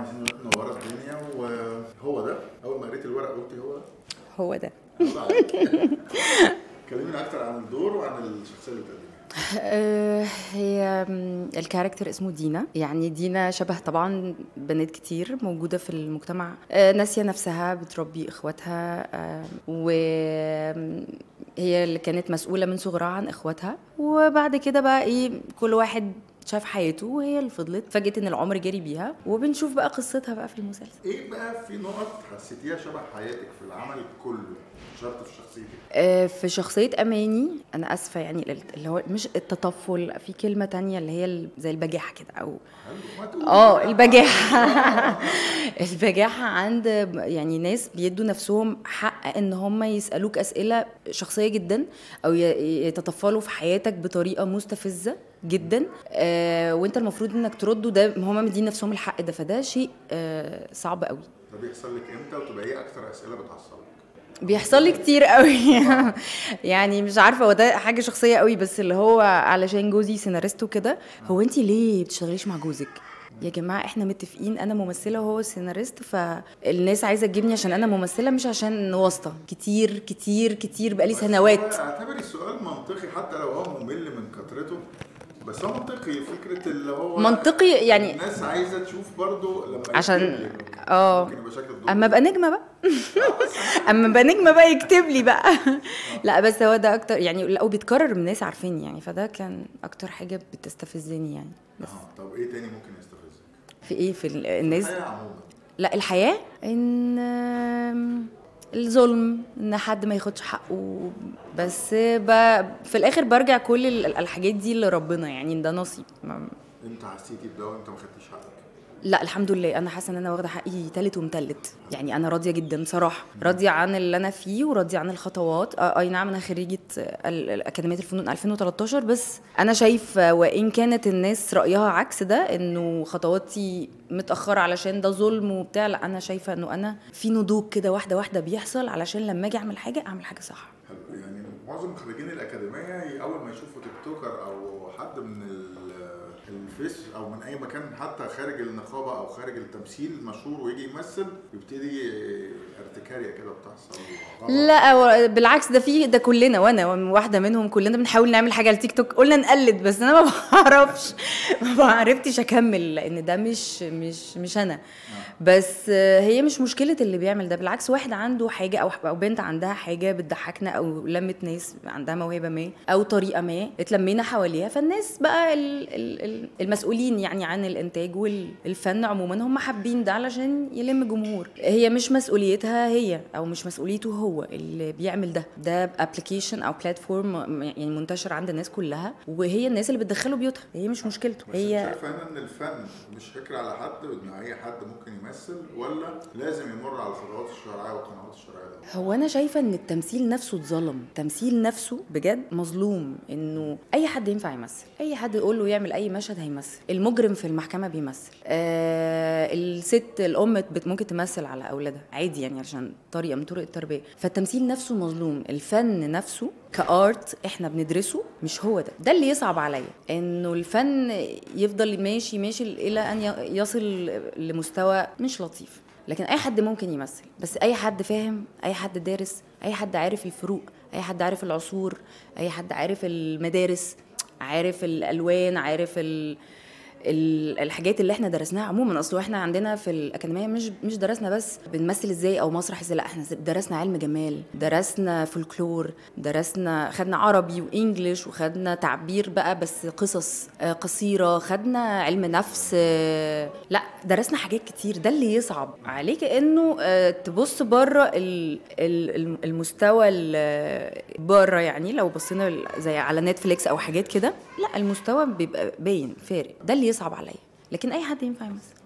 عايزين نورا الدنيا وهو ده اول ما قريت الورق قلت هو ده هو ده الله عليك. كلمينا اكتر عن الدور وعن الشخصيه اللي بتقدميها آه، هي م، الكاركتر اسمه دينا يعني دينا شبه طبعا بنات كتير موجودة في المجتمع آه، ناسية نفسها بتربي اخواتها آه، وهي اللي كانت مسؤولة من صغرها عن اخواتها وبعد كده بقى ايه كل واحد شاف حياته وهي اللي فضلت فاجئت ان العمر جري بيها وبنشوف بقى قصتها بقى في المسلسل ايه بقى في نقط حسيتيها شبه حياتك في العمل كله مش شرط في شخصيتك آه، في شخصية أماني أنا آسفة يعني اللي هو مش التطفل في كلمة تانية اللي هي ال- زي البجاحة كده أو حلو ما تقولي اه بقى. البجاحة البجاحة عند يعني ناس بيدوا نفسهم حق ان هم يسألوك أسئلة شخصية جدا او ي- يتطفلوا في حياتك بطريقة مستفزة جدا آه وانت المفروض انك ترده ده هم مدين نفسهم الحق ده فده شيء آه صعب قوي ده بيحصل لك امتى وتبقى ايه اكتر اسئله بتعصبك بيحصل لي كتير قوي يعني مش عارفه هو ده حاجه شخصيه قوي بس اللي هو علشان جوزي سيناريست وكده هو انت ليه بتشتغليش مع جوزك يا جماعه احنا متفقين انا ممثله وهو سيناريست فالناس عايزه تجيبني عشان انا ممثله مش عشان واسطه كتير كتير كتير بقالي سنوات اعتبري السؤال منطقي حتى لو هو ممل من كثرته بس هو منطقي فكره اللي هو منطقي يعني الناس عايزه تشوف برضو لما عشان- يكتب لك اه. ممكن يبقى شكل الدور اما ابقى نجمه بقى اما ابقى نجمه بقى يكتب لي بقى لا بس هو ده اكتر يعني لا وبيتكرر من الناس عارفيني يعني فده كان اكتر حاجه بتستفزني يعني بس اه طب ايه تاني ممكن يستفزك؟ في ايه في ال- الناس الحياه عموما لا الحياه ان آم، الظلم ان حد ما ياخدش حقه بس ب... في الاخر برجع كل ال- الحاجات دي لربنا يعني ده نصيب ما... انت حسيتي بده وانت ما خدتيش حقك لا الحمد لله انا حاسه ان انا واخده حقي تالت ومتلت يعني انا راضيه جدا صراحه راضيه عن اللي انا فيه وراضيه عن الخطوات آه اي نعم انا خريجه ال- ال- اكاديميه الفنون 2013 بس انا شايف آه، وان كانت الناس رايها عكس ده انه خطواتي متاخره علشان ده ظلم وبتاع لا انا شايفه انه انا في نضوج كده واحده واحده بيحصل علشان لما اجي اعمل حاجه اعمل حاجه صح حلو يعني معظم خريجين الاكاديميه اول ما يشوفوا تيك توكر او حد من ال- الفيس او من اي مكان حتى خارج النقابه او خارج التمثيل مشهور ويجي يمثل يبتدي ارتكاريه كده بتحصل غلط. لا و- بالعكس ده في ده كلنا وانا واحده منهم كلنا بنحاول نعمل حاجه على تيك توك قلنا نقلد بس انا ما بعرفش ما بعرفتش اكمل لان ده مش مش مش انا بس آه، هي مش مشكله اللي بيعمل ده بالعكس واحد عنده حاجه او او بنت عندها حاجه بتضحكنا او لمت ناس عندها موهبه ما او طريقه ما اتلمينا حواليها فالناس بقى ال- ال- ال- المسؤولين يعني عن الانتاج والفن عموما هم حابين ده علشان يلم جمهور هي مش مسؤوليتها هي او مش مسؤوليته هو اللي بيعمل ده ده ابلكيشن او بلاتفورم يعني منتشر عند الناس كلها وهي الناس اللي بتدخله بيوتها هي مش مشكلته بس هي هي شايفه هنا ان الفن مش فكره على حد وان اي حد ممكن يمثل ولا لازم يمر على الخطوات الشرعيه والقنوات الشرعيه ده هو انا شايفه ان التمثيل نفسه اتظلم التمثيل نفسه بجد مظلوم انه اي حد ينفع يمثل اي حد يقول له يعمل اي مشهد هيمثل المجرم في المحكمه بيمثل آه الست الام بت- ممكن تمثل على اولادها عادي يعني عشان طريقه من طرق التربيه فالتمثيل نفسه مظلوم الفن نفسه كارت احنا بندرسه مش هو ده ده اللي يصعب عليا انه الفن يفضل ماشي ماشي الى ان ي- يصل لمستوى مش لطيف لكن اي حد ممكن يمثل بس اي حد فاهم اي حد دارس اي حد عارف الفروق اي حد عارف العصور اي حد عارف المدارس عارف الالوان عارف ال... ال- الحاجات اللي احنا درسناها عموما اصل احنا عندنا في الاكاديميه مش مش درسنا بس بنمثل ازاي او مسرح ازاي لا احنا درسنا علم جمال درسنا فولكلور درسنا خدنا عربي وانجليش وخدنا تعبير بقى بس قصص آه، قصيره خدنا علم نفس آه، لا درسنا حاجات كتير ده اللي يصعب عليك انه آه، تبص بره ال- ال- المستوى ال- بره يعني لو بصينا ال- زي على نتفليكس او حاجات كده لا المستوى بيبقى باين فارق ده اللي يصعب عليا لكن اي حد ينفع يمثل